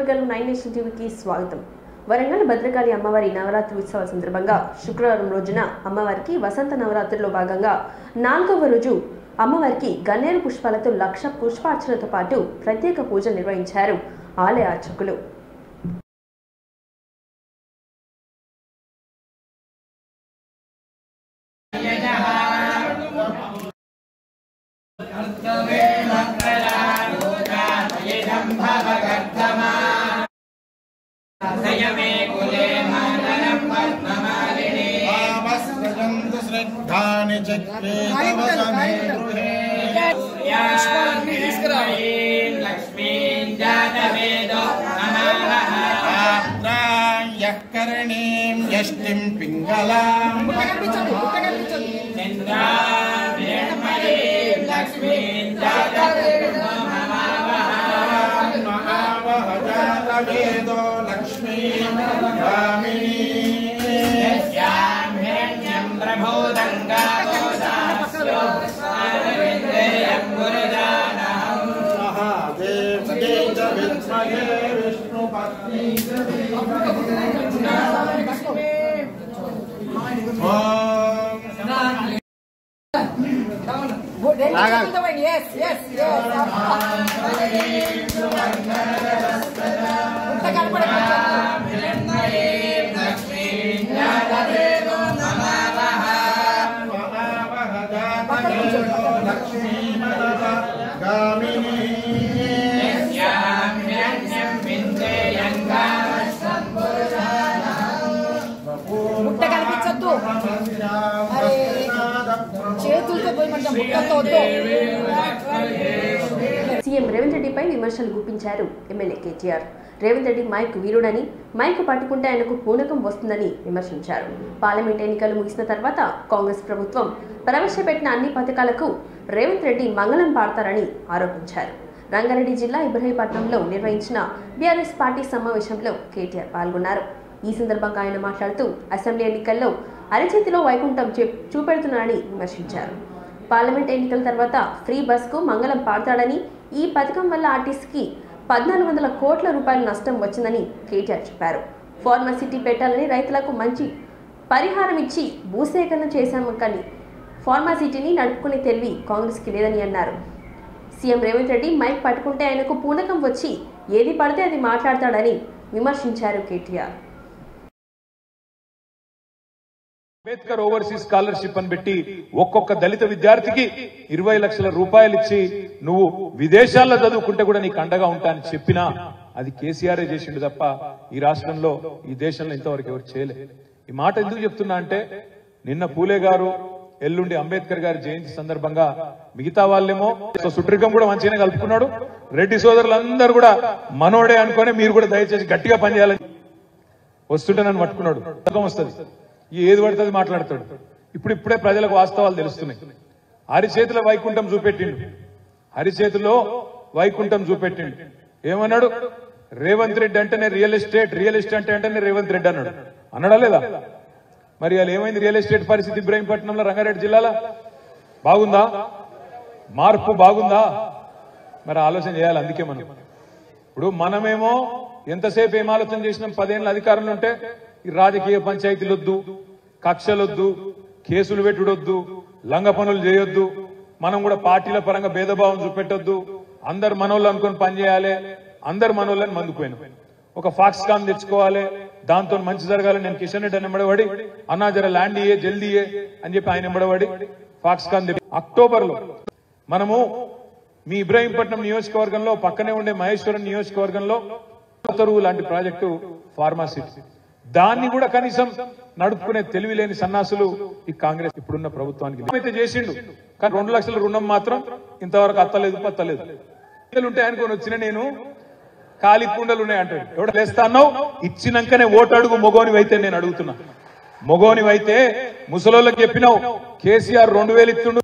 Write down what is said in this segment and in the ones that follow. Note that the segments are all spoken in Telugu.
నియోజకవర్గాలు నైన్ నేషన్ టీవీకి స్వాగతం వరంగల్ భద్రకాళి అమ్మవారి నవరాత్రి ఉత్సవాల సందర్భంగా శుక్రవారం రోజున అమ్మవారికి వసంత నవరాత్రిలో భాగంగా నాలుగవ రోజు అమ్మవారికి గన్నేరు పుష్పాలతో లక్ష పుష్పార్చనతో పాటు ప్రత్యేక పూజలు నిర్వహించారు ఆలయ అర్చకులు वामस्रजन्तु श्रद्धानि चक्रे तव समे गृहे आप्रां यः करणीं यष्टिं पिङ्गलाम् महावहजातवेदो लक्ष्मीं गामिनी महादेव्यै च विद्महे विष्णुपत्नी च धीमहि। ॐ ఎస్ ఎస్ महावहजातवेदो लक्ष्मीमदः गामिनी ముట్ట కనిపించొద్దు అరే చేతులతో పోయి మంచిగా ముట్టతో వద్దు సీఎం రేవంత్ రెడ్డిపై విమర్శలు గుప్పించారు ఎమ్మెల్యే కేటీఆర్ రేవంత్ రెడ్డి మైక్ వీరుడని మైక్ పట్టుకుంటే ఆయనకు పూనకం వస్తుందని విమర్శించారు పార్లమెంట్ ఎన్నికలు ముగిసిన తర్వాత కాంగ్రెస్ ప్రభుత్వం ప్రవేశపెట్టిన అన్ని పథకాలకు రేవంత్ రెడ్డి మంగళం పాడతారని ఆరోపించారు రంగారెడ్డి జిల్లా ఇబ్రహీపట్నంలో నిర్వహించిన బీఆర్ఎస్ పార్టీ సమావేశంలో కేటీఆర్ పాల్గొన్నారు ఈ సందర్భంగా ఆయన మాట్లాడుతూ అసెంబ్లీ ఎన్నికల్లో అరచేతిలో వైకుంఠం చూ- చూపెడుతున్నారని విమర్శించారు పార్లమెంట్ ఎన్నికల తర్వాత ఫ్రీ బస్కు మంగళం పాడతాడని ఈ పథకం వల్ల ఆర్టీసీకి పద్నాలుగు వందల కోట్ల రూపాయల నష్టం వచ్చిందని కేటీఆర్ చెప్పారు ఫార్మసిటీ పెట్టాలని రైతులకు మంచి పరిహారం ఇచ్చి భూసేకరణ చేశాము కానీ ఫార్మాసిటీని నడుపుకునే తెలివి కాంగ్రెస్కి లేదని అన్నారు సీఎం రేవంత్ రెడ్డి మైక్ పట్టుకుంటే ఆయనకు పూనకం వచ్చి ఏది పడితే అది మాట్లాడతాడని విమర్శించారు కేటీఆర్ అంబేద్కర్ ఓవర్సీస్ స్కాలర్షిప్ అని పెట్టి ఒక్కొక్క దళిత విద్యార్థికి ఇరవై లక్షల రూపాయలు ఇచ్చి నువ్వు విదేశాల్లో చదువుకుంటే కూడా నీకు అండగా ఉంటా అని చెప్పినా అది కేసీఆర్ చేసిండు తప్ప ఈ రాష్ట్రంలో ఈ దేశంలో ఇంతవరకు ఎవరు చేయలే ఈ మాట ఎందుకు చెప్తున్నా అంటే నిన్న పూలే గారు ఎల్లుండి అంబేద్కర్ గారి జయంతి సందర్భంగా మిగతా వాళ్ళేమో సో సుట్రికం కూడా మంచిగానే కలుపుకున్నాడు రెడ్డి సోదరులందరూ కూడా మనోడే అనుకొని మీరు కూడా దయచేసి గట్టిగా పనిచేయాలని వస్తుంటే నన్ను పట్టుకున్నాడు సుఖం వస్తుంది ఈ ఏది పడుతుంది మాట్లాడతాడు ఇప్పుడు ఇప్పుడే ప్రజలకు వాస్తవాలు తెలుస్తున్నాయి హరిచేతిలో వైకుంఠం చూపెట్టిండు హరిచేతిలో వైకుంఠం చూపెట్టిండు ఏమన్నాడు రేవంత్ రెడ్డి అంటేనే రియల్ ఎస్టేట్ రియల్ ఎస్టేట్ అంటేనే రేవంత్ రెడ్డి అన్నాడు అన్నాడా లేదా మరి వాళ్ళు ఏమైంది రియల్ ఎస్టేట్ పరిస్థితి ఇబ్రాహీంపట్నంలో రంగారెడ్డి జిల్లాలో బాగుందా మార్పు బాగుందా మరి ఆలోచన చేయాలి అందుకే మనం ఇప్పుడు మనమేమో ఎంతసేపు ఏం ఆలోచన చేసినాం పదేళ్ళ అధికారంలో ఉంటే ఈ రాజకీయ పంచాయతీలు వద్దు కక్షలొద్దు కేసులు పెట్టుడొద్దు లంగ పనులు చేయొద్దు మనం కూడా పార్టీల పరంగా భేదభావం చూపెట్టొద్దు అందరు మనోళ్ళు అనుకొని పనిచేయాలి అందరు మనోళ్ళని మందుకుపోయినాం ఒక ఫాక్స్ కాన్ తెచ్చుకోవాలి దాంతో మంచి జరగాలని నేను కిషన్ రెడ్డి అని ఎంబడబడి అన్నా జర ల్యాండ్ ఇయ్యే జల్దీ ఇయ్యే అని చెప్పి ఆయన ఎంబడబడి ఫాక్స్ కాన్ తెప్పి అక్టోబర్ లో మనము మీ ఇబ్రాహీంపట్నం నియోజకవర్గంలో పక్కనే ఉండే మహేశ్వరం నియోజకవర్గంలో తరువు లాంటి ప్రాజెక్టు ఫార్మాసిటీ దాన్ని కూడా కనీసం నడుపుకునే తెలివి లేని సన్నాసులు ఈ కాంగ్రెస్ ఇప్పుడున్న ప్రభుత్వానికి అయితే చేసిండు కానీ రెండు లక్షల రుణం మాత్రం ఇంతవరకు అత్తలేదు పత్తలేదు ఉంటే అనుకొని వచ్చిన నేను ఖాళీ కుండలు ఉన్నాయి అంటాడు ఎవడ లేస్తా అన్నావు ఇచ్చినాకనే ఓటు అడుగు మొగోనివైతే నేను అడుగుతున్నా మొగోనివైతే ముసలోళ్ళకి చెప్పినావు కేసీఆర్ రెండు వేలు ఇస్తుండు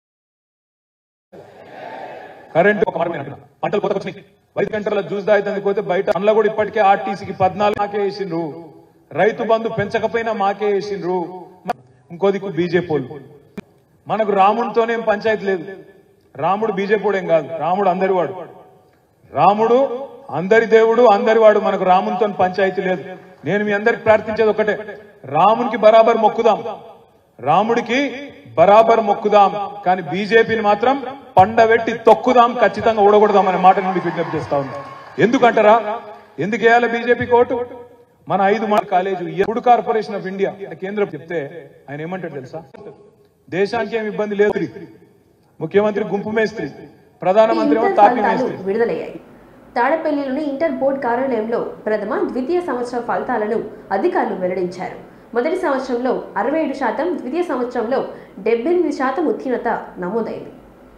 కరెంట్ ఒక మాట మీద అంటున్నా. పంటలు కొత్త వచ్చినాయి వైద్య గంటల జ్యూస్ దాయితందుకు పోతే బయట అందులో కూడా ఇప్పటికే ఆర్టీసీకి పద్నాలుగు మాకే వేసిండ్రు రైతు బంధు పెంచకపోయినా మాకే వేసిండ్రు ఇంకో దిక్కు బీజేపీ మనకు రాముడితోనేం పంచాయతీ లేదు రాముడు బీజేపీ ఏం కాదు రాముడు అందరి వాడు రాముడు అందరి దేవుడు అందరి వాడు మనకు రామునితో పంచాయతీ లేదు నేను మీ అందరికి ప్రార్థించేది ఒకటే రామునికి బరాబర్ మొక్కుదాం రాముడికి బరాబర్ మొక్కుదాం కానీ బీజేపీని మాత్రం పండబెట్టి తొక్కుదాం ఖచ్చితంగా ఊడగొడదాం అనే మాట నేను మీకు విజ్ఞప్తి చేస్తా ఉన్నా ఎందుకంటారా ఎందుకు వేయాలి బీజేపీ కోటు మన ఐదు మన college food corporation of India అంటే కేంద్రం చెప్తే ఆయన ఏమంటాడు తెలుసా దేశానికి ఏమి ఇబ్బంది లేదు ముఖ్యమంత్రి గుంపు మేస్త్రి ప్రధానమంత్రి ఏమో ఇంటర్ తాపి ఫలితాలు మేస్త్రి విడుదలయ్యాయి తాడపల్లిలోని ఇంటర్ బోర్డు కార్యాలయంలో ప్రథమ ద్వితీయ సంవత్సర ఫలితాలను అధికారులు వెల్లడించారు మొదటి సంవత్సరంలో అరవై ఏడు శాతం ద్వితీయ సంవత్సరంలో డెబ్బై ఎనిమిది శాతం ఉత్తీర్ణత నమోదైంది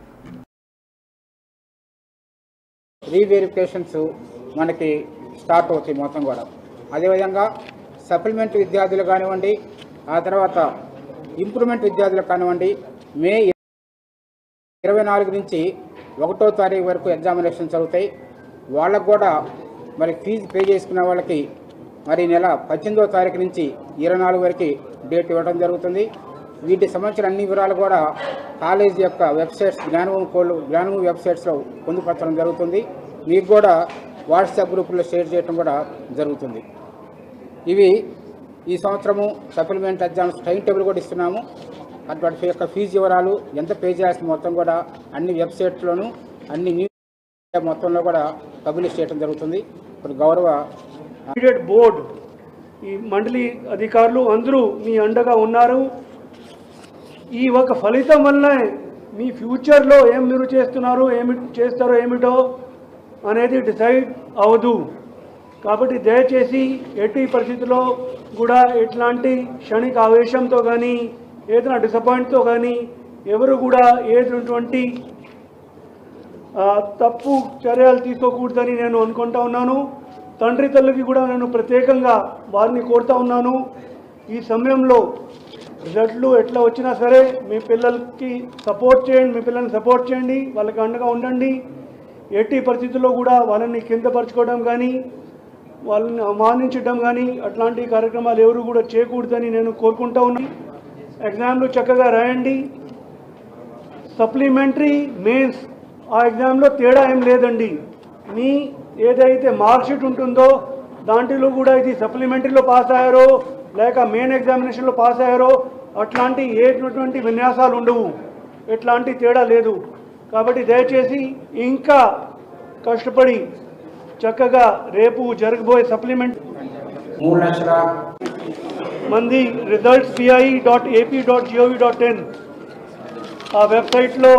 రీవెరిఫికేషన్స్ మనకి స్టార్ట్ అవుతాయి మొత్తం కూడా అదేవిధంగా సప్లిమెంట్ విద్యార్థులు కానివ్వండి ఆ తర్వాత ఇంప్రూవ్మెంట్ విద్యార్థులు కానివ్వండి మే ఇరవై నాలుగు నుంచి ఒకటో తారీఖు వరకు ఎగ్జామినేషన్ జరుగుతాయి వాళ్ళకు కూడా మరి ఫీజు పే చేసుకున్న వాళ్ళకి మరి ఈ నెల పద్దెనిమిదో తారీఖు నుంచి ఇరవై నాలుగు వరకు డేట్ ఇవ్వడం జరుగుతుంది వీటికి సంబంధించిన అన్ని వివరాలు కూడా కాలేజీ యొక్క వెబ్సైట్స్ జ్ఞానభూమి కోళ్ళు జ్ఞానభూమి వెబ్సైట్స్లో పొందుపరచడం జరుగుతుంది మీకు కూడా వాట్సాప్ గ్రూపుల్లో షేర్ చేయడం కూడా జరుగుతుంది ఇవి ఈ సంవత్సరము సప్లిమెంట్ ఎగ్జామ్స్ టైం టేబుల్ కూడా ఇస్తున్నాము అటువంటి యొక్క ఫీజు వివరాలు ఎంత పే చేయాల్సిన మొత్తం కూడా అన్ని వెబ్సైట్లోను అన్ని న్యూస్ మొత్తంలో కూడా పబ్లిష్ చేయడం జరుగుతుంది ఇప్పుడు గౌరవ ఇంటర్మీడియట్ బోర్డ్ ఈ మండలి అధికారులు అందరూ మీ అండగా ఉన్నారు ఈ ఒక ఫలితం వల్లనే మీ ఫ్యూచర్లో ఏం మీరు చేస్తున్నారు ఏమి చేస్తారో ఏమిటో అనేది డిసైడ్ అవ్వదు కాబట్టి దయచేసి ఎట్టి పరిస్థితుల్లో కూడా ఎట్లాంటి క్షణిక ఆవేశంతో కానీ ఏదైనా డిసప్పాయింట్తో కానీ ఎవరు కూడా ఏటువంటి ఆ, తప్పు చర్యలు తీసుకోకూడదని నేను అనుకుంటా ఉన్నాను తండ్రి తల్లికి కూడా నేను ప్రత్యేకంగా వారిని కోరుతా ఉన్నాను ఈ సమయంలో రిజల్ట్లు ఎట్లా వచ్చినా సరే మీ పిల్లలకి సపోర్ట్ చేయండి మీ పిల్లల్ని సపోర్ట్ చేయండి వాళ్ళకి అండగా ఉండండి ఎట్టి పరిస్థితుల్లో కూడా వాళ్ళని కిందపరచుకోవడం కానీ వాళ్ళని అవమానించడం కానీ అట్లాంటి కార్యక్రమాలు ఎవరు కూడా చేయకూడదని నేను కోరుకుంటా ఉన్నాను ఎగ్జామ్లు చక్కగా రాయండి సప్లిమెంటరీ మెయిన్స్ ఆ ఎగ్జామ్లో తేడా ఏం లేదండి మీ ఏదైతే మార్క్షీట్ ఉంటుందో దాంట్లో కూడా ఇది సప్లిమెంటరీలో పాస్ అయ్యారో లేక మెయిన్ ఎగ్జామినేషన్లో పాస్ అయ్యారో అట్లాంటి ఏటువంటి విన్యాసాలు ఉండవు ఎట్లాంటి తేడా లేదు కాబట్టి దయచేసి ఇంకా కష్టపడి చక్కగా రేపు జరగబోయే సప్లిమెంట్ మూడు లక్షల మంది results PI dot AP dot GOV dot in ఆ వెబ్సైట్లో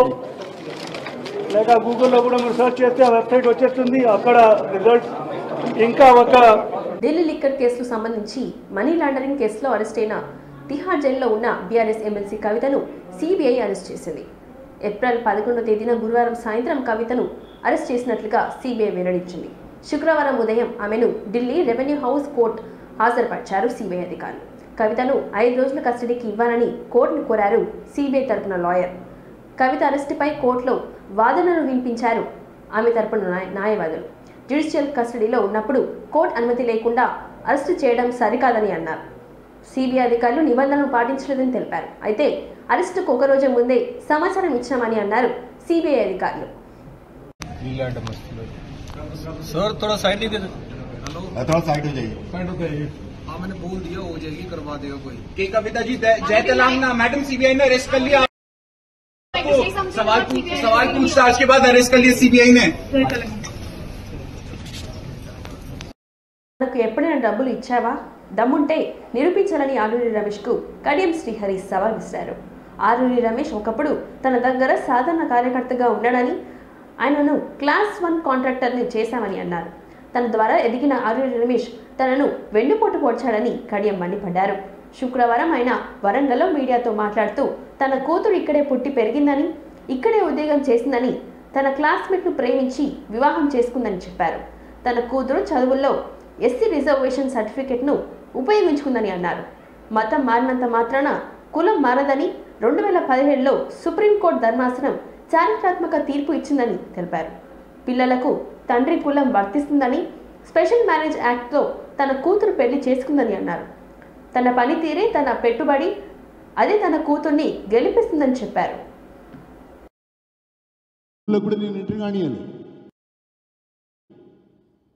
లేక గూగుల్లో కూడా మీరు సెర్చ్ చేస్తే ఆ వెబ్సైట్ వచ్చేస్తుంది అక్కడ రిజల్ట్స్ ఇంకా ఒక ఢిల్లీ లిక్కర్ కేసుకు సంబంధించి మనీ లాండరింగ్ కేసులో అరెస్ట్ అయిన తిహార్ జైల్లో ఉన్న బీఆర్ఎస్ ఎమ్మెల్సీ కవితను సిబిఐ అరెస్ట్ చేసింది ఏప్రిల్ పదకొండో తేదీన గురువారం సాయంత్రం కవితను అరెస్ట్ చేసినట్లుగా సిబిఐ వెల్లడించింది శుక్రవారం ఉదయం ఆమెను ఢిల్లీ రెవెన్యూ హౌస్ కోర్టు హాజరుపరిచారు సిబిఐ అధికారులు కవితను ఐదు రోజుల కస్టడీకి ఇవ్వాలని కోర్టును కోరారు సిబిఐ తరపున లాయర్ కవిత అరెస్టుపై కోర్టులో వాదనలు వినిపించారు ఆమె తరపున న్యాయ- న్యాయవాదులు జ్యుడిషియల్ కస్టడీలో ఉన్నప్పుడు కోర్టు అనుమతి లేకుండా అరెస్టు చేయడం సరికాదని అన్నారు సిబిఐ అధికారులు నిబంధనలు పాటించలేదని తెలిపారు అయితే అరెస్టుకు ఒక రోజు ముందే సమాచారం ఇచ్చామని అన్నారు సిబిఐ అధికారులు सर थोड़ा साइड नहीं दे थोड़ा साइड हो जाइए हाँ मैंने बोल दिया हो जाएगी करवा देगा कोई कि कविता जी जय तेलंगाना मैडम सीबीआई ने अरेस्ट कर लिया आपको सवाल पूछ- सवाल पूछताछ के बाद अरेस्ट कर लिया सीबीआई ने మనకు ఎప్పుడైనా డబ్బులు ఇచ్చావా దమ్ముంటే నిరూపించాలని ఆరూరి రమేష్కు కడియం శ్రీహరి సవాల్ విసిరారు ఆరూరి రమేష్ ఒకప్పుడు తన దగ్గర సాధారణ కార్యకర్తగా ఉన్నాడని ఆయనను క్లాస్ వన్ కాంట్రాక్టర్ని చేశామని అన్నారు తన ద్వారా ఎదిగిన ఆరూరి రమేష్ తనను వెన్నుపోటు పొడిచాడని కడియం మండిపడ్డారు శుక్రవారం ఆయన వరంగల్లో మీడియాతో మాట్లాడుతూ తన కూతురు ఇక్కడే పుట్టి పెరిగిందని ఇక్కడే ఉద్యోగం చేసిందని తన క్లాస్మేట్ను ప్రేమించి వివాహం చేసుకుందని చెప్పారు తన కూతురు చదువుల్లో ఎస్సీ రిజర్వేషన్ సర్టిఫికెట్ను ఉపయోగించుకుందని అన్నారు మతం మారినంత మాత్రాన కులం మారదని రెండు వేల పదిహేడులో సుప్రీంకోర్టు ధర్మాసనం చారిత్రాత్మక తీర్పు ఇచ్చిందని తెలిపారు పిల్లలకు తండ్రి కులం వర్తిస్తుందని స్పెషల్ మ్యారేజ్ యాక్ట్తో తన కూతురు పెళ్లి చేసుకుందని అన్నారు తన పనితీరే తన పెట్టుబడి అదే తన కూతుర్ని గెలిపిస్తుందని చెప్పారు లో కూడా నేను ఎంట్రీ కానియాలి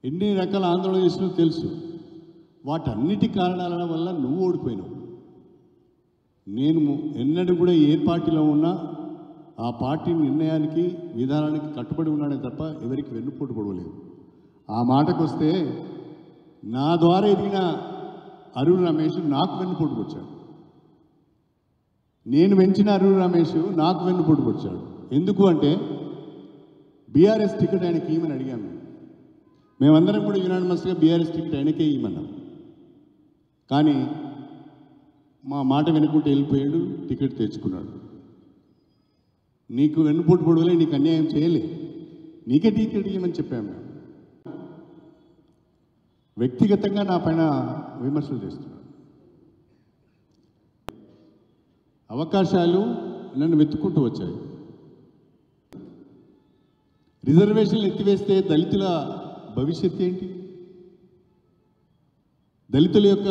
ఎన్ని రకాల ఆందోళన చేసినో తెలుసు వాటన్నిటి కారణాల వల్ల నువ్వు ఓడిపోయినావు నేను ఎన్నడూ కూడా ఏ పార్టీలో ఉన్నా ఆ పార్టీ నిర్ణయానికి విధానానికి కట్టుబడి ఉన్నాడే తప్ప ఎవరికి వెన్నుపోటు పడవలేదు ఆ మాటకు వస్తే నా ద్వారా ఎదిగిన అరుణ్ రమేష్ నాకు వెన్నుపోటు వచ్చాడు నేను పెంచిన అరుణ్ రమేష్ నాకు వెన్నుపోటు వచ్చాడు ఎందుకు అంటే బీఆర్ఎస్ టికెట్ ఆయనకి ఇవ్వమని అడిగాం మేము మేమందరం కూడా యునానిమస్గా బీఆర్ఎస్ టికెట్ ఆయనకే ఇవ్వమన్నాం కానీ మా మాట వినకుంటే వెళ్ళిపోయాడు టికెట్ తెచ్చుకున్నాడు నీకు వెన్నుపోటు పొడవలే నీకు అన్యాయం చేయలే నీకే టికెట్ ఇవ్వమని చెప్పాము మేము వ్యక్తిగతంగా నా పైన విమర్శలు చేస్తున్నాడు అవకాశాలు నన్ను వెతుక్కుంటూ వచ్చాయి రిజర్వేషన్లు ఎత్తివేస్తే దళితుల భవిష్యత్ ఏంటి దళితుల యొక్క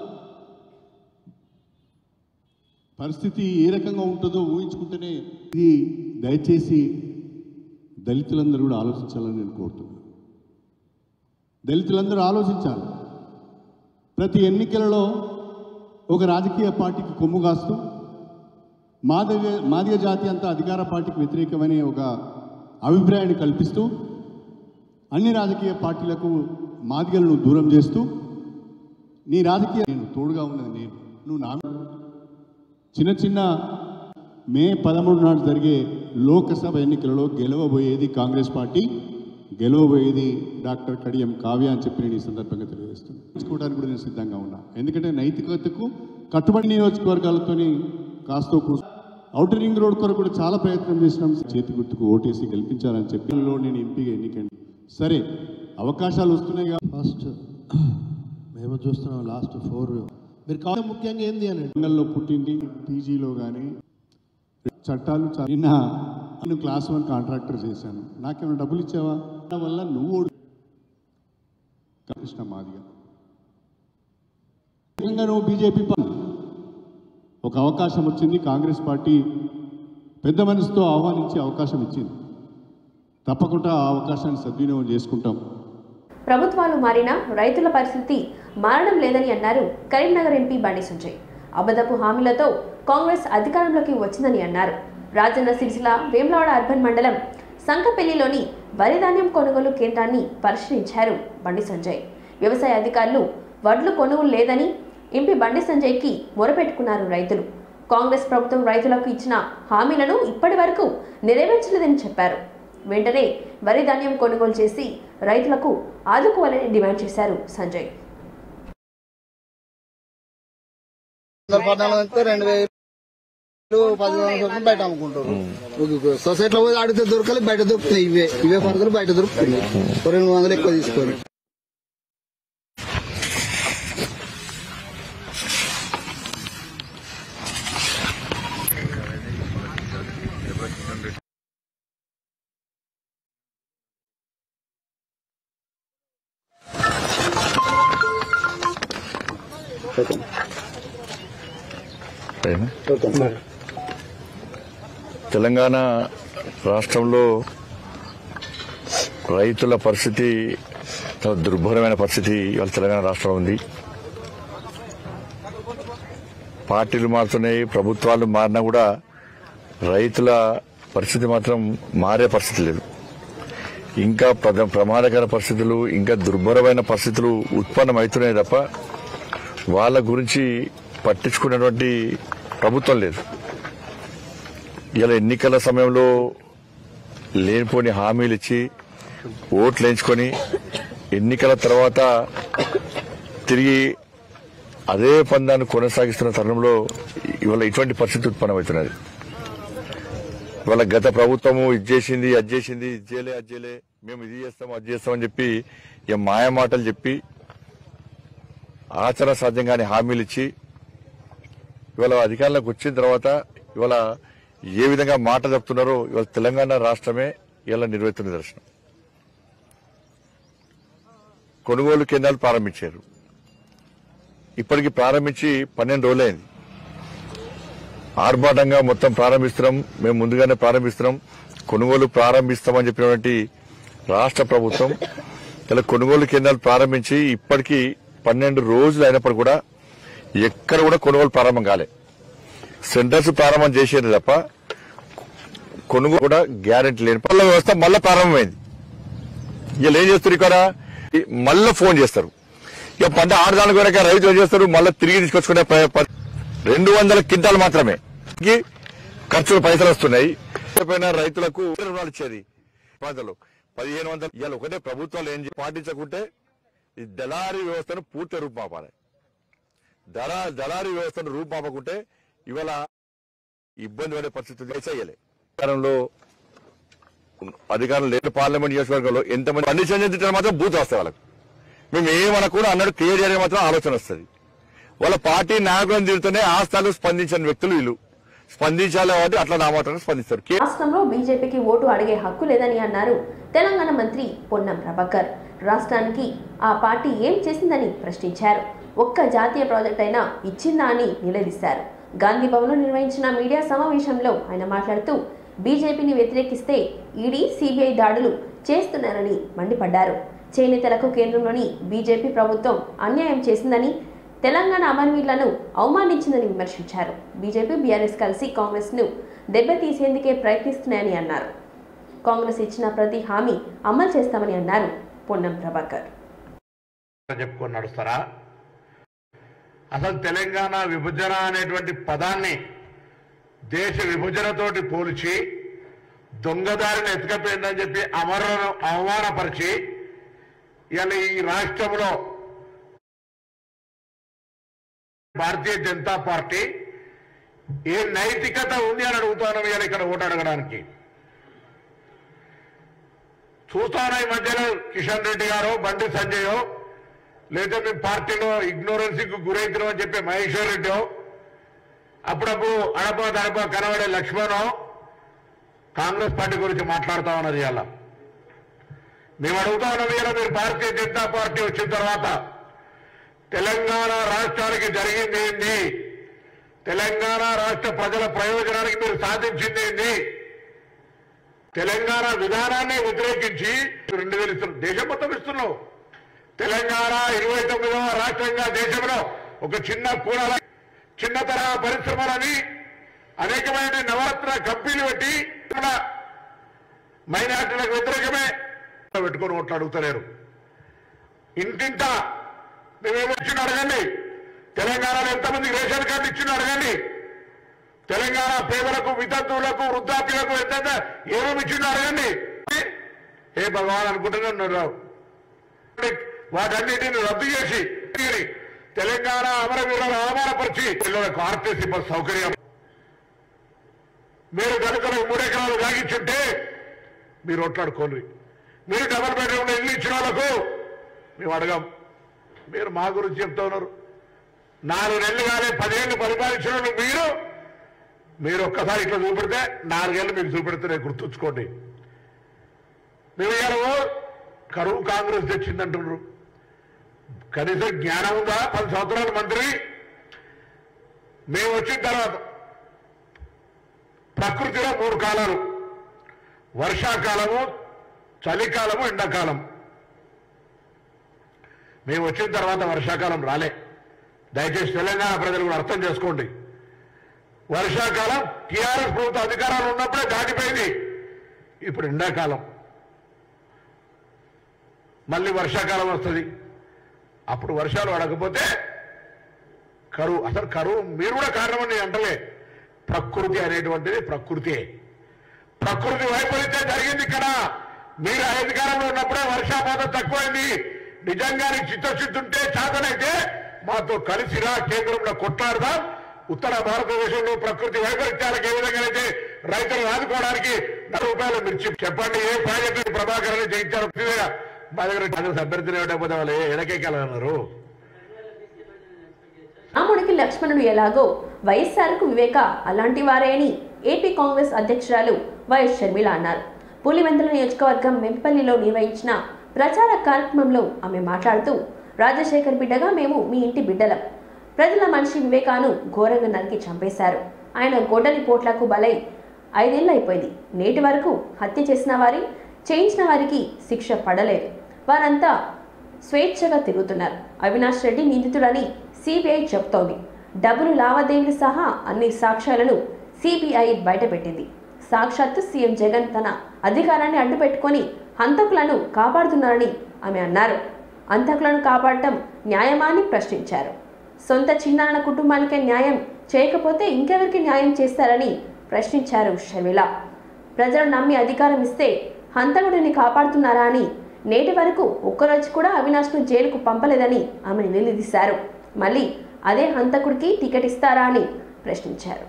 పరిస్థితి ఏ రకంగా ఉంటుందో ఊహించుకుంటేనే ఇది దయచేసి దళితులందరూ కూడా ఆలోచించాలని నేను కోరుతున్నాను దళితులందరూ ఆలోచించాలి ప్రతి ఎన్నికలలో ఒక రాజకీయ పార్టీకి కొమ్ము కాస్తూ మాదిగ మాదిగ జాతి అంతా అధికార పార్టీకి వ్యతిరేకమనే ఒక అభిప్రాయాన్ని కల్పిస్తూ అన్ని రాజకీయ పార్టీలకు మాదిగలను దూరం చేస్తూ నీ రాజకీయ నేను తోడుగా ఉన్నది నేను నువ్వు నా చిన్న చిన్న మే పదమూడు నాడు జరిగే లోకసభ ఎన్నికలలో గెలవబోయేది కాంగ్రెస్ పార్టీ గెలవబోయేది డాక్టర్ కడియం కావ్య అని చెప్పి నేను ఈ సందర్భంగా తెలియజేస్తున్నాను తెలుసుకోవడానికి కూడా నేను సిద్ధంగా ఉన్నా ఎందుకంటే నైతికతకు కట్టుబడి నియోజకవర్గాలతోని కాస్తో కూస్తో ఔటర్ రింగ్ రోడ్ కొరకు కూడా చాలా ప్రయత్నం చేసినాం చేతి గుర్తుకు ఓటేసి గెలిపించాలని చెప్పి అందులో నేను ఎంపీగా ఎన్నికండి సరే అవకాశాలు వస్తున్నాయి కాబట్టి ఫస్ట్ మేము చూస్తున్నాం లాస్ట్ ఫోర్ మీరు కావాలి ముఖ్యంగా ఏంది అని వరంగల్లో పుట్టింది పీజీలో కానీ చట్టాలు చ- నిన్న నేను క్లాస్ వన్ కాంట్రాక్టర్ చేశాను నాకేమైనా డబ్బులు ఇచ్చావా దాని వల్ల నువ్వు ఓడి కృష్ణ మాదిగా ముఖ్యంగా నువ్వు బీజేపీ పా- ఒక అవకాశం వచ్చింది కాంగ్రెస్ పార్టీ పెద్ద మనసుతో ఆహ్వానించి అవకాశం ఇచ్చింది తప్పకుండా ఆ అవకాశాన్ని సద్వినియోగం చేసుకుంటాం ప్రభుత్వాలు మారినా రైతుల పరిస్థితి మారడం లేదని అన్నారు కరీంనగర్ ఎంపీ బండి సంజయ్ అబద్ధపు హామీలతో కాంగ్రెస్ అధికారంలోకి వచ్చిందని అన్నారు రాజన్న సిరిసిల్ల వేములవాడ అర్బన్ మండలం సంకపల్లిలోని వరి ధాన్యం కొనుగోలు కేంద్రాన్ని పరిశీలించారు బండి సంజయ్ వ్యవసాయ అధికారులు వడ్లు కొనుగోలు లేదని ఎంపీ బండి సంజయ్కి మొరపెట్టుకున్నారు రైతులు కాంగ్రెస్ ప్రభుత్వం రైతులకు ఇచ్చిన హామీలను ఇప్పటి వరకు నెరవేర్చలేదని చెప్పారు వెంటనే వరి ధాన్యం కొనుగోలు చేసి రైతులకు ఆదుకోవాలని డిమాండ్ చేశారు సంజయ్ పద్నాలుగు అంటే రెండు వేలు పదివేల చొప్పున బయట అమ్ముకుంటారు సొసైటీలో పోయి అడిగితే దొరకలేదు బయట దొరుకుతున్నాయి ఇవే ఇవే పడతలు బయట దొరుకుతున్నాయి ఓ రెండు వందలు ఎక్కువ తీసుకొని తెలంగాణ రాష్ట్రంలో రైతుల పరిస్థితి చాలా దుర్భరమైన పరిస్థితి ఇవాళ తెలంగాణ రాష్ట్రంలో ఉంది పార్టీలు మారుతున్నాయి ప్రభుత్వాలు మారినా కూడా రైతుల పరిస్థితి మాత్రం మారే పరిస్థితి లేదు ఇంకా ప్రద ప్రమాదకర పరిస్థితులు ఇంకా దుర్భరమైన పరిస్థితులు ఉత్పన్నమవుతున్నాయి తప్ప వాళ్ళ గురించి పట్టించుకునేటువంటి ప్రభుత్వం లేదు ఇలా ఎన్నికల సమయంలో లేనిపోని హామీలు ఇచ్చి ఓట్లు వేయించుకొని ఎన్నికల తర్వాత తిరిగి అదే పందాన్ని కొనసాగిస్తున్న తరుణంలో ఇవాళ ఇటువంటి పరిస్థితి ఉత్పన్నమవుతున్నది ఇవాళ గత ప్రభుత్వము ఇది చేసింది అది చేసింది ఇది చేయలే అది చేయలే మేము ఇది చేస్తాం అది చేస్తామని చెప్పి ఇక మాయ మాటలు చెప్పి ఆచరణ సాధ్యంగానే హామీలు ఇచ్చి ఇవాళ అధికారంలోకి వచ్చిన తర్వాత ఇవాళ ఏ విధంగా మాట చెప్తున్నారో ఇవాళ తెలంగాణ రాష్ట్రమే ఇవాళ నిర్వహిస్తున్న నిదర్శనం కొనుగోలు కేంద్రాలు ప్రారంభించారు ఇప్పటికి ప్రారంభించి పన్నెండు రోజులైంది ఆర్భాటంగా మొత్తం ప్రారంభిస్తున్నాం మేము ముందుగానే ప్రారంభిస్తున్నాం కొనుగోలు ప్రారంభిస్తామని చెప్పినటువంటి రాష్ట్ర ప్రభుత్వం ఇలా కొనుగోలు కేంద్రాలు ప్రారంభించి ఇప్పటికీ పన్నెండు రోజులు అయినప్పుడు కూడా ఎక్కడ కూడా కొనుగోలు ప్రారంభం కాలే సెంటర్స్ ప్రారంభం చేసేది తప్ప కొనుగోలు కూడా గ్యారెంటీ లేని పనుల వ్యవస్థ మళ్ళీ ప్రారంభమైంది వీళ్ళు ఏం చేస్తారు ఇక్కడ ఈ మళ్ళీ ఫోన్ చేస్తారు ఇక పంట ఆడదాని కొరక రైతులు ఏం చేస్తారు మళ్ళీ తిరిగి తీసుకొచ్చుకునే ప్ర- ప- రెండు వందల క్వింటాలు మాత్రమే ఈ ఖర్చులు పైసలు వస్తున్నాయి పైన రైతులకు రుణాలు ఇచ్చేది పాతలు పదిహేను వందలు ఇవాళ ఒకటే ప్రభుత్వాలు ఏం చే- పాటించకుంటే ఈ దళారీ వ్యవస్థను పూర్తి రూపుమాపాలి దళా దళారీ వ్యవస్థను రూపుమాపకుంటే ఇవాళ ఇబ్బంది పడే పరిస్థితి చేయాలి అధికారంలో అధికారం లేదు పార్లమెంట్ నియోజకవర్గంలో ఎంతమంది అన్ని చెందిన మాత్రం బూత్ వస్తాయి వాళ్ళకు మేము ఏమనకుండా అన్నట్టు క్లియర్ చేయడానికి మాత్రం ఆలోచన వస్తుంది వాళ్ళ పార్టీ నాయకులను తిరుగుతూనే ఆ స్థాయిలో స్పందించని వ్యక్తులు వీళ్ళు స్పందించాలి కాబట్టి అట్లా నా మాత్రం స్పందిస్తారు కే- రాష్ట్రంలో బీజేపీకి ఓటు అడిగే హక్కు లేదని అన్నారు తెలంగాణ మంత్రి పొన్నం ప్రభాకర్ రాష్ట్రానికి ఆ పార్టీ ఏం చేసిందని ప్రశ్నించారు ఒక్క జాతీయ ప్రాజెక్ట్ అయినా ఇచ్చిందా అని నిలదీశారు గాంధీ భవన్లో నిర్వహించిన మీడియా సమావేశంలో ఆయన మాట్లాడుతూ బీజేపీని వ్యతిరేకిస్తే ఈడీ సిబిఐ దాడులు చేస్తున్నారని మండిపడ్డారు చేనేతలకు కేంద్రంలోని బీజేపీ ప్రభుత్వం అన్యాయం చేసిందని తెలంగాణ అమరవీరులను అవమానించిందని విమర్శించారు బీజేపీ బీఆర్ఎస్ కలిసి కాంగ్రెస్ ను దెబ్బతీసేందుకే ప్రయత్నిస్తున్నాయని అన్నారు కాంగ్రెస్ ఇచ్చిన ప్రతి హామీ అమలు చేస్తామని అన్నారు పొన్నం ప్రభాకర్ చెప్పుకొని నడుస్తారా అసలు తెలంగాణ విభజన అనేటువంటి పదాన్ని దేశ విభజనతోటి పోల్చి దొంగదారిని ఎత్తుకపోయిందని చెప్పి అమరులను అవమానపరిచి ఇవాళ ఈ రాష్ట్రంలో భారతీయ జనతా పార్టీ ఏ నైతికత ఉంది అని అడుగుతాను ఇవాళ ఇక్కడ ఓటు అడగడానికి చూస్తాను ఈ మధ్యలో కిషన్ రెడ్డి గారు బండి సంజయ్ లేదా మీ పార్టీలో ఇగ్నోరెన్స్ కు గురైతున్నాం అని చెప్పి మహేశ్వర్ రెడ్డి అప్పుడప్పుడు అడప దడప కనబడే లక్ష్మణ్ కాంగ్రెస్ పార్టీ గురించి మాట్లాడుతా ఉన్నది ఇవాళ మేము అడుగుతా ఉన్నాం ఇవాళ మీరు భారతీయ జనతా పార్టీ వచ్చిన తర్వాత తెలంగాణ రాష్ట్రానికి జరిగింది ఏంది తెలంగాణ రాష్ట్ర ప్రజల ప్రయోజనానికి మీరు సాధించింది ఏంది తెలంగాణ విధానాన్ని వ్యతిరేకించి రెండు వేలు ఇస్తున్నాం దేశం మొత్తం ఇస్తున్నావు తెలంగాణ ఇరవై తొమ్మిదవ రాష్ట్రంగా దేశంలో ఒక చిన్న కూడల చిన్న తరహా పరిశ్రమలని అనేకమైన నవరత్న కంపెనీలు పెట్టి మన మైనార్టీలకు వ్యతిరేకమే పెట్టుకొని ఓట్లు అడుగుతలేరు ఇంటింట మేమేమి ఇచ్చిన అడగండి తెలంగాణలో ఎంతమందికి రేషన్ కార్డు ఇచ్చిన అడగండి తెలంగాణ పేదలకు వితంతువులకు వృద్ధాప్యులకు ఎంత ఏమేమి ఇచ్చిందో అడగండి ఏ భగవాన్ అనుకుంటూనే ఉన్నారు వాటన్నిటిని రద్దు చేసి తిరిగి తెలంగాణ అమరవీరులను అవమానపరిచి పిల్లలకు ఆర్టీసీ బస్ సౌకర్యం మీరు కనుక మూడు ఎకరాలు లాగించుంటే మీరు ఒట్లాడుకోండి మీరు డబల్ బెడ్రూమ్ ఇల్లు ఇచ్చిన వాళ్ళకు మేము అడగాం మీరు మా గురించి చెప్తా ఉన్నారు నాలుగు నెలలు కానీ పదిహేళ్ళు పరిపాలించిన వాళ్ళు మీరు మీరు ఒక్కసారి ఇట్లా చూపెడితే నాలుగేళ్ళు మీకు చూపెడితే గుర్తుంచుకోండి మేము ఇవాళ కరువు కాంగ్రెస్ తెచ్చిందంటున్నారు కనీసం జ్ఞానం ఉందా పది సంవత్సరాల మంత్రి మేము వచ్చిన తర్వాత ప్రకృతిలో మూడు కాలాలు వర్షాకాలము చలికాలము ఎండాకాలం మేము వచ్చిన తర్వాత వర్షాకాలం రాలే దయచేసి తెలంగాణ ప్రజలు కూడా అర్థం చేసుకోండి వర్షాకాలం టీఆర్ఎస్ ప్రభుత్వ అధికారాలు ఉన్నప్పుడే దాటిపోయింది ఇప్పుడు ఎండాకాలం మళ్ళీ వర్షాకాలం వస్తుంది అప్పుడు వర్షాలు పడకపోతే కరువు అసలు కరువు మీరు కూడా కారణమని నేను అంటలే ప్రకృతి అనేటువంటిది ప్రకృతి ప్రకృతి వైపరీత్యం జరిగింది ఇక్కడ మీరు అధికారంలో ఉన్నప్పుడే వర్షాపాతం తక్కువైంది నిజంగానే చిత్తశుద్ధి ఉంటే చేతనైతే మాతో కలిసిరా కేంద్రంలో కొట్లాడదాం ఉత్తర భారతదేశంలో ప్రకృతి వైపరీత్యాలకు ఏ విధంగానైతే రైతులను ఆదుకోవడానికి నలభై రూపాయలు మిర్చి చెప్పండి ఏ ప్రాజెక్టు ప్రభాకర్ అని జయించారు పూర్తిగా మా దగ్గర కాంగ్రెస్ అభ్యర్థిని ఇవ్వకపోతే వాళ్ళు ఎడకెక్కాలన్నారు రాముడికి లక్ష్మణుడు ఎలాగో వైఎస్ఆర్కు వివేక అలాంటి వారే అని ఏపీ కాంగ్రెస్ అధ్యక్షురాలు వైఎస్ షర్మిల అన్నారు పులివెందుల నియోజకవర్గం మెంపల్లిలో నిర్వహించిన ప్రచార కార్యక్రమంలో ఆమె మాట్లాడుతూ రాజశేఖర్ బిడ్డగా మేము మీ ఇంటి బిడ్డలం ప్రజల మనిషి వివేకాను ఘోరంగా నరికి చంపేశారు ఆయన గొడ్డలి పోట్లకు బలై ఐదేళ్ళు అయిపోయింది నేటి వరకు హత్య చేసిన వారి చేయించిన వారికి శిక్ష పడలేదు వారంతా స్వేచ్ఛగా తిరుగుతున్నారు అవినాష్ రెడ్డి నిందితుడని సిబిఐ చెబుతోంది డబ్బులు లావాదేవీలు సహా అన్ని సాక్ష్యాలను సిబిఐ బయటపెట్టింది సాక్షాత్తు సీఎం జగన్ తన అధికారాన్ని అడ్డుపెట్టుకొని హంతకులను కాపాడుతున్నారని ఆమె అన్నారు హంతకులను కాపాడటం న్యాయమా అని ప్రశ్నించారు సొంత చిన్నాన్న కుటుంబానికే న్యాయం చేయకపోతే ఇంకెవరికి న్యాయం చేస్తారని ప్రశ్నించారు షమిల ప్రజలు నమ్మి అధికారం ఇస్తే హంతకుడిని కాపాడుతున్నారా అని నేటి వరకు ఒక్కరోజు కూడా అవినాష్ను జైలుకు పంపలేదని ఆమెను నిలదీశారు మళ్ళీ అదే హంతకుడికి టికెట్ ఇస్తారా అని ప్రశ్నించారు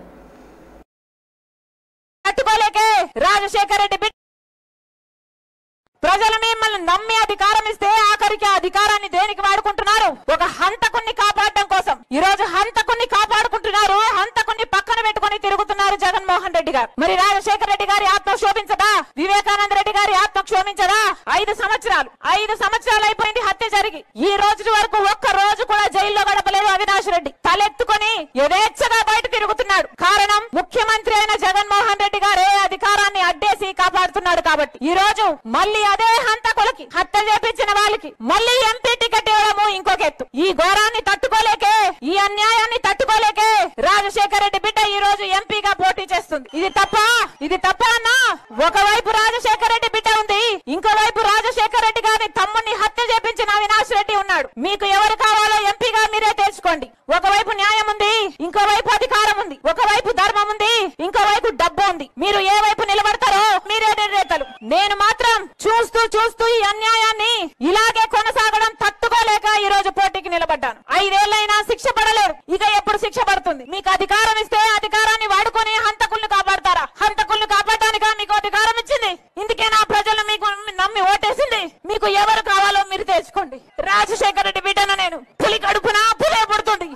తట్టుకోలేకే రాజశేఖర రెడ్డి బిడ్డ ప్రజలు మిమ్మల్ని నమ్మి అధికారం ఇస్తే ఆఖరికి ఆ అధికారాన్ని దేనికి వాడుకుంటున్నారు ఒక హంతకుణ్ణి కాపాడడం కోసం ఈ రోజు హంతకుణ్ణి కాపాడుకుంటున్నారు హంతకుణ్ణి పక్కన పెట్టుకొని తిరుగుతున్నారు జగన్మోహన్ రెడ్డి గారు మరి రాజశేఖర రెడ్డి గారి ఆత్మ శోభించదా వివేకానంద రెడ్డి గారి ఆత్మ క్షోభించదా ఐదు సంవత్సరాలు ఐదు సంవత్సరాలు అయిపోయింది హత్య జరిగి ఈ రోజు వరకు ఒక్క రోజు కూడా జైల్లో గడపలేదు అవినాష్ రెడ్డి తలెత్తుకొని యథేచ్ఛగా బయట తిరుగుతున్నాడు కారణం ముఖ్యమంత్రి అయిన జగన్మోహన్ రెడ్డి గారే అధికారాన్ని అడ్డేసి కాపాడుతున్నాడు కాబట్టి ఈ రోజు మళ్ళీ అదే హంతకులకి హత్య చేపించిన వాళ్ళకి మళ్ళీ ఎంపీ టికెట్ ఇవ్వడము ఇంకొక ఎత్తు ఈ ఘోరాన్ని తట్టుకోలేకే ఈ అన్యాయాన్ని తట్టుకోలేకే రాజశేఖర రెడ్డి బిడ్డ ఈ రోజు ఎంపీగా పోటీ చేస్తుంది ఇది తప్ప ఇది తప్ప అన్నా ఒకవైపు రాజశేఖర రెడ్డి బిడ్డ ఉంది ఇంకోవైపు రాజశేఖర రెడ్డి గారి తమ్ముడిని హత్య చేపించిన అవినాష్ రెడ్డి ఉన్నాడు మీకు ఎవరు కావాలో ఎంపీగా మీరే తెలుసుకోండి ఒకవైపు న్యాయం ఉంది ఇంకోవైపు అధికారం ఉంది ఒకవైపు ధర్మం ఉంది ఇంకోవైపు డబ్బు ఉంది మీరు ఏ వైపు నిలబడతారో మీరే నిర్ణేతలు నేను మాత్రం చూస్తూ చూస్తూ ఈ అన్యాయాన్ని ఇలాగే కొనసాగడం తట్టుకోలేక ఈ రోజు పోటీకి నిలబడ్డాను ఐదేళ్లైనా శిక్ష పడలేరు ఇక ఎప్పుడు శిక్ష పడుతుంది మీకు అధికారం ఇస్తే అధికారాన్ని వాడుకొని హంతకుల్ని కాపాడతారా హంతకుల్ని కాపాడటానికా మీకు అధికారం ఇచ్చింది ఇందుకే నా ప్రజలు మీకు నమ్మి ఓటేసింది మీకు ఎవరు కావాలో మీరు తెలుసుకోండి రాజశేఖర రెడ్డి బిడ్డను నేను పులి కడుపున పులే పుడుతుంది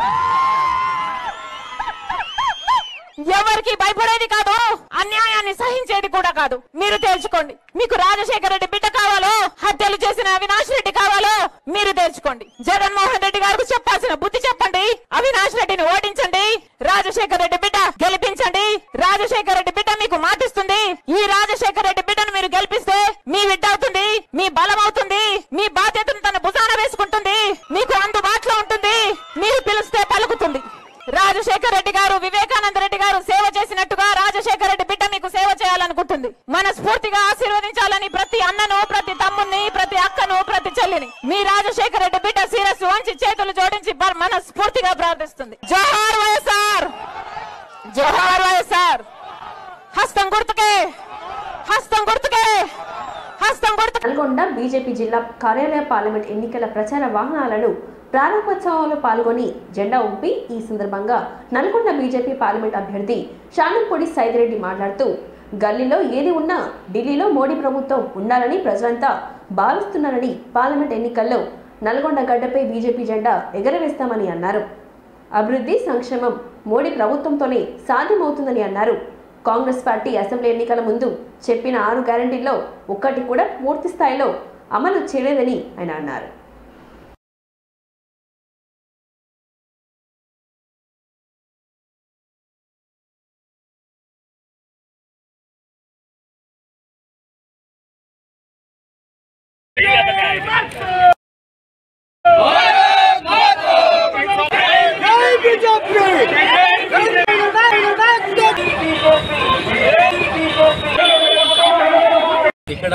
ఎవరికి భయపడేది కాదు అన్యాయాన్ని సహించేది కూడా కాదు మీరు తెలుసుకోండి మీకు రాజశేఖర రెడ్డి బిడ్డ కావాలో హత్యలు చేసిన అవినాష్ రెడ్డి కావాలో మీరు తెలుసుకోండి జగన్మోహన్ రెడ్డి గారికి చెప్పాల్సిన బుద్ధి చెప్పండి అవినాష్ రెడ్డిని ఓడించండి రాజశేఖర రెడ్డి బిడ్డ గెలిపించండి రాజశేఖర రెడ్డి బిడ్డ మీకు మాటిస్తుంది ఈ రాజశేఖర రెడ్డి బిడ్డను మీరు గెలిపిస్తే మీ బిడ్డ అవుతుంది మీ బలం అవుతుంది మీ బాధ్యతను తన భుజాన వేసుకుంటుంది మీకు అందుబాటులో ఉంటుంది మీరు పిలిస్తే పలుకుతుంది రాజశేఖర రెడ్డి గారు వివేకానంద రెడ్డి గారు సేవ చేసినట్టుగా రాజశేఖర రెడ్డి బిడ్డ మీకు సేవ చేయాలనుకుంటుంది మనస్ఫూర్తిగా ఆశీర్వదించాలని ప్రతి అన్నను ప్రతి తమ్ముని ప్రతి అక్కను ప్రతి చెల్లిని మీ రాజశేఖర రెడ్డి బిడ్డ శిరస్సు వంచి చేతులు జోడించి బ- మనస్ఫూర్తిగా ప్రార్థిస్తుంది జోహార్ వైఎస్ఆర్ జోహార్ వైఎస్ఆర్ హస్తం గుర్తుకే హస్తం గుర్తుకే హస్తం గుర్తు నల్గొండ బీజేపీ జిల్లా కార్యాలయ పార్లమెంట్ ఎన్నికల ప్రచార వాహనాలను ప్రారంభోత్సవంలో పాల్గొని జెండా ఊపి ఈ సందర్భంగా నల్గొండ బీజేపీ పార్లమెంట్ అభ్యర్థి షానంపొడి సైదిరెడ్డి మాట్లాడుతూ గల్లీలో ఏది ఉన్నా ఢిల్లీలో మోడీ ప్రభుత్వం ఉండాలని ప్రజలంతా భావిస్తున్నారని పార్లమెంట్ ఎన్నికల్లో నల్గొండ గడ్డపై బీజేపీ జెండా ఎగరవేస్తామని అన్నారు అభివృద్ధి సంక్షేమం మోడీ ప్రభుత్వంతోనే సాధ్యమవుతుందని అన్నారు కాంగ్రెస్ పార్టీ అసెంబ్లీ ఎన్నికల ముందు చెప్పిన ఆరు గ్యారంటీల్లో ఒక్కటి కూడా పూర్తి స్థాయిలో అమలు చేయలేదని ఆయన అన్నారు ఇక్కడ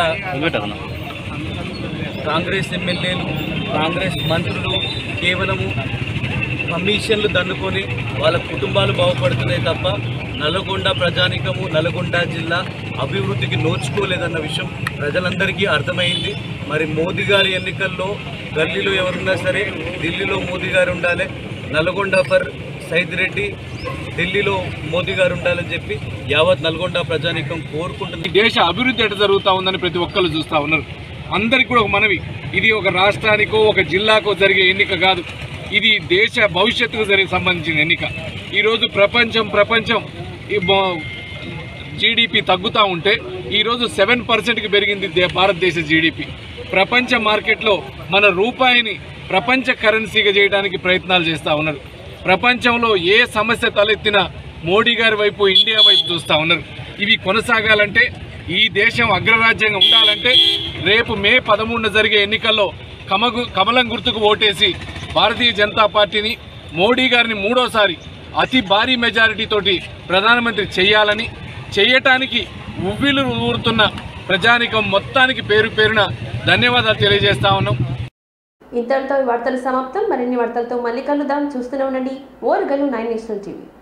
కాంగ్రెస్ ఎమ్మెల్యేలు కాంగ్రెస్ మంత్రులు కేవలము కమిషన్లు దండుకొని వాళ్ళ కుటుంబాలు బాగుపడుతున్నాయి తప్ప నల్గొండ ప్రజానికము నల్గొండ జిల్లా అభివృద్ధికి నోచుకోలేదన్న విషయం ప్రజలందరికీ అర్థమైంది మరి మోదీ గారి ఎన్నికల్లో గల్లీలో ఎవరున్నా సరే ఢిల్లీలో మోదీ గారు ఉండాలి నల్గొండ ఫర్ సైద్ రెడ్డి ఢిల్లీలో మోదీ గారు ఉండాలని చెప్పి యావత్ నల్గొండ ప్రజానికం కోరుకుంటుంది ఈ దేశ అభివృద్ధి ఎట జరుగుతా ఉందని ప్రతి ఒక్కరు చూస్తా ఉన్నారు అందరికి కూడా ఒక మనవి ఇది ఒక రాష్ట్రానికో ఒక జిల్లాకో జరిగే ఎన్నిక కాదు ఇది దేశ భవిష్యత్తుకు జరిగే సంబంధించిన ఎన్నిక ఈరోజు ప్రపంచం ప్రపంచం ఈ బా- జీడిపి తగ్గుతూ ఉంటే ఈరోజు సెవెన్ పర్సెంట్కి పెరిగింది దే- భారతదేశ జీడిపి ప్రపంచ మార్కెట్లో మన రూపాయిని ప్రపంచ కరెన్సీగా చేయడానికి ప్రయత్నాలు చేస్తూ ఉన్నారు ప్రపంచంలో ఏ సమస్య తలెత్తినా మోడీ గారి వైపు ఇండియా వైపు చూస్తూ ఉన్నారు ఇవి కొనసాగాలంటే ఈ దేశం అగ్రరాజ్యంగా ఉండాలంటే రేపు మే పదమూడున జరిగే ఎన్నికల్లో కమగు కమలం గుర్తుకు ఓటేసి భారతీయ జనతా పార్టీని మోడీ గారిని మూడోసారి అతి భారీ మెజారిటీ తోటి ప్రధానమంత్రి చేయాలని చేయటానికి ఉవ్విలు ఊరుతున్న ప్రజానికం మొత్తానికి పేరు పేరున ధన్యవాదాలు తెలియజేస్తా ఉన్నాం ఇంతటితో ఈ వార్తలు సమాప్తం మరిన్ని వార్తలతో మళ్ళీ కలుద్దాం చూస్తూనే ఉండండి ఓరగల్లు నైన్ నేషనల్ టీవీ